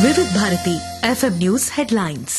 వివిధ Bharati FM news headlines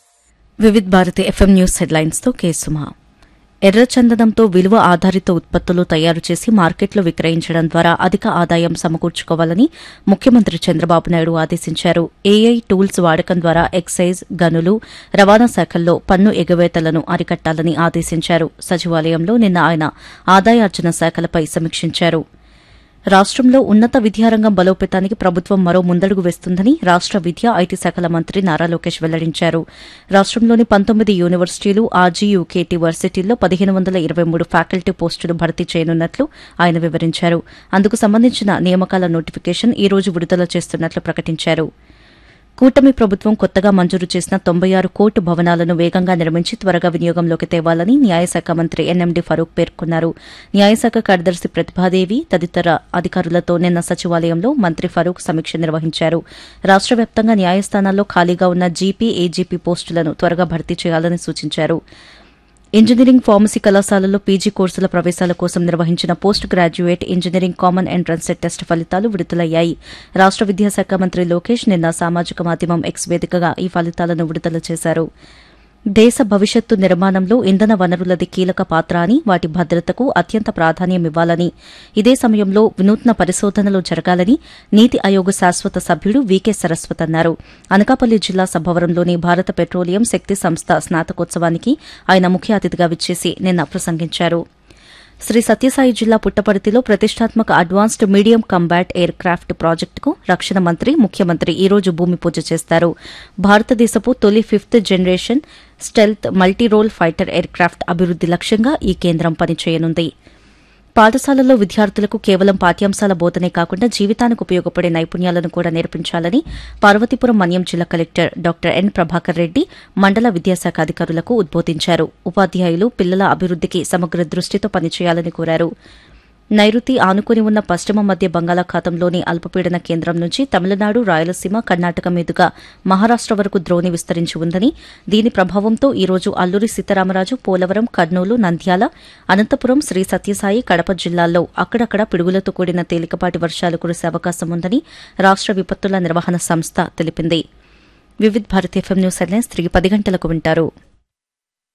Vividh Bharati FM news headlines తో కేసుమా ఎర్రచందనంతో విలువ ఆధారిత ఉత్పత్తులు తయారు చేసి మార్కెట్లో విక్రయించడం ద్వారా అధిక ఆదాయం సమకూర్చుకోవాలని ముఖ్యమంత్రి చంద్రబాబు నాయుడు ఆదేశించారు ఏఐ టూల్స్ వాడకం ద్వారా ఎక్సైజ్ గనులు రవాణా శాఖల్లో పన్ను ఎగవేతలను అరికట్టాలని ఆదేశించారు సచివాలయంలో నిన్న ఆయన ఆదాయార్జన శాఖలపై సమీక్షించారు రాష్ట్రంలో ఉన్నత విద్యారంగం బలోపేతానికి ప్రభుత్వం మరో ముందడుగు వేస్తుందని రాష్ట విద్యా ఐటీ శాఖల మంత్రి నారా లోకేష్ వెల్లడించారు రాష్ట్రంలోని పంతొమ్మిది యూనివర్సిటీలు ఆర్జీయూకేటీ వర్సిటీల్లో పదిహేను వందల ఇరవై మూడు ఫ్యాకల్టీ పోస్టులు భర్తీ చేయనున్నట్లు ఆయన వివరించారు అందుకు సంబంధించిన నియామకాల నోటిఫికేషన్ ఈ రోజు విడుదల చేస్తున్నట్లు ప్రకటించారు కూటమి ప్రభుత్వం కొత్తగా మంజూరు చేసిన తొంభై ఆరు కోర్టు భవనాలను వేగంగా నిర్మించి త్వరగా వినియోగంలోకి తేవాలని న్యాయశాఖ మంత్రి ఎన్ఎండి ఫరూక్ పేర్కొన్నారు న్యాయశాఖ కార్యదర్శి ప్రతిభాదేవి తదితర అధికారులతో నిన్న సచివాలయంలో మంత్రి ఫరూక్ సమీక్ష నిర్వహించారు రాష్ట వ్యాప్తంగా న్యాయస్థానాల్లో ఖాళీగా ఉన్న జీపీ ఏజీపీ పోస్టులను త్వరగా భర్తీ చేయాలని సూచించారు ఇంజనీరింగ్ ఫార్మసీ కళాశాలల్లో పీజీ కోర్సుల ప్రవేశాల కోసం నిర్వహించిన post graduate engineering common entrance test ఫలితాలు విడుదలయ్యాయి రాష్ట విద్యాశాఖ మంత్రి లోకేష్ నిన్న సామాజిక మాధ్యమం ఎక్స్ వేదికగా ఈ ఫలితాలను విడుదల చేశారు దేశ భవిష్యత్తు నిర్మాణంలో ఇంధన వనరులది కీలక పాత్ర అని వాటి భద్రతకు అత్యంత ప్రాధాన్యమివ్వాలని ఇదే సమయంలో వినూత్న పరిశోధనలు జరగాలని నీతి ఆయోగ్ శాశ్వత సభ్యుడు వీకే సరస్వత్ అన్నారు అనకాపల్లి జిల్లా సభవరంలోని భారత పెట్రోలియం శక్తి సంస్థ స్నాతకోత్సవానికి ఆయన ముఖ్య అతిథిగా విచ్చేసి నిన్న ప్రసంగించారు శ్రీ సత్యసాయి జిల్లా పుట్టపర్తిలో ప్రతిష్టాత్మక advanced medium combat aircraft ప్రాజెక్టుకు రక్షణ మంత్రి ముఖ్యమంత్రి ఈ రోజు భూమి పూజ చేస్తారు భారతదేశపు తొలి fifth generation stealth multirole fighter aircraft అభివృద్ది లక్ష్యంగా ఈ కేంద్రం పనిచేయనుంది పాఠశాలల్లో విద్యార్థులకు కేవలం పాఠ్యాంశాల బోధనే కాకుండా జీవితానికి ఉపయోగపడే నైపుణ్యాలను కూడా నేర్పించాలని పార్వతీపురం మన్యం జిల్లా collector doctor N Prabhakar Reddy మండల విద్యాశాఖ అధికారులకు ఉద్బోధించారు ఉపాధ్యాయులు పిల్లల అభివృద్దికి సమగ్ర దృష్టితో పనిచేయాలని కోరారు నైరుతి ఆనుకుని ఉన్న పశ్చిమ మధ్య బంగాళాఖాతంలోని అల్పపీడన కేంద్రం నుంచి తమిళనాడు రాయలసీమ కర్ణాటక మీదుగా మహారాష్ట వరకు ద్రోణి విస్తరించి ఉందని దీని ప్రభావంతో ఈ రోజు అల్లూరి సీతారామరాజు పోలవరం కర్నూలు నంద్యాల అనంతపురం శ్రీ సత్యసాయి కడప జిల్లాల్లో అక్కడక్కడ పిడుగులతో కూడిన తేలికపాటి వర్షాలు కురిసే అవకాశం ఉందని రాష్ట విపత్తుల నిర్వహణ సంస్థ తెలిపింది Vividh Bharat FM news headlines తిరిగి పది గంటలకు వింటారు